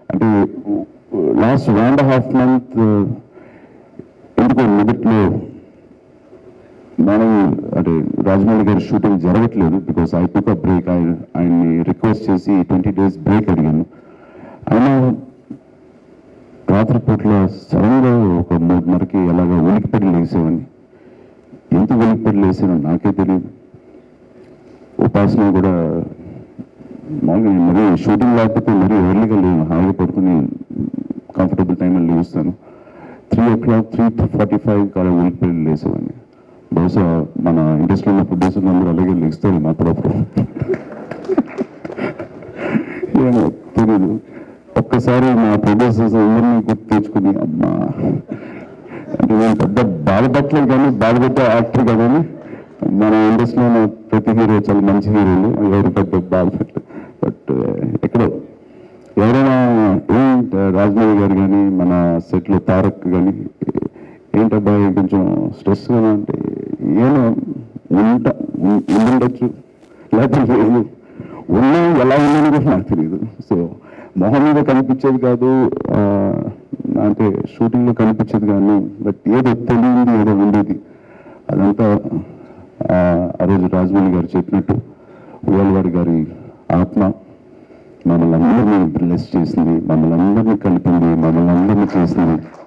అంటే last one and half month ఎందుకో మొదట్లో మనం అంటే రాజమౌళి గారి షూటింగ్ జరగట్లేదు because I took a break ఆయన ఆయన్ని రిక్వెస్ట్ చేసి ట్వంటీ డేస్ బ్రేక్ అడిగాను ఆయన రాత్రిపూట్ల సడన్గా ఒక మూడున్నరకి ఎలాగ ఉలికిపడి లేసేవాడిని ఎంత ఉలికిపడి లేసానో నాకే తెలియదు ఉపాసన కూడా మామూలుగా నేను మరీ షూటింగ్ లేకపోతే మరీ ఎర్లీగా లేను హాయిగా పడుకుని కంఫర్టబుల్ టైంలో లేస్తాను three o'clock three forty five కాలం ఉలికిపడి లేసేవాడిని బహుశా మన ఇండస్ట్రీలో ఉన్న ప్రొడ్యూసర్లు అందరూ అలాగే లేస్తారు మా అప్పుడప్పుడు ఏమో తెలీదు ఒక్కసారి మా ప్రొడ్యూసర్స్ అందరినీ గుర్తు తెచ్చుకుని అమ్మా అంటే నేను పెద్ద బాధపట్టలేదు కానీ బాధపడ్డ యాక్టర్ కానీ మన ఇండస్ట్రీలో ఉన్న ప్రతి హీరో చాలా మంచి హీరోలు ఎవరు పెద్ద బాధపడలేదు బట్ ఎక్కడో ఎవరైనా ఏంటి రాజమౌళి గారు కానీ మన సెట్లో తారక్ కానీ ఏంటబ్బాయి కొంచెం స్ట్రెస్గా అంటే ఏమో ఉంట ఉం- ఉండుండొచ్చు లేకపోతే లేదు ఉన్నా ఎలా ఉన్నాను కూడా నాకు తెలియదు సో మొహం మీద కనిపించేది కాదు ఆ, అంటే షూటింగ్లో కనిపించేది కానీ బట్ ఏదో తెలియంది ఏదో ఉండేది అదంతా ఆ ఆ రోజు రాజమౌళి గారు చెప్పినట్టు ఉయ్యాలవాడి గారి ఆత్మ మమ్మల్ని అందరినీ బ్లెస్ చేసింది మమ్మల్ని అందరినీ కలిపింది మమ్మల్ని అందరినీ చేసింది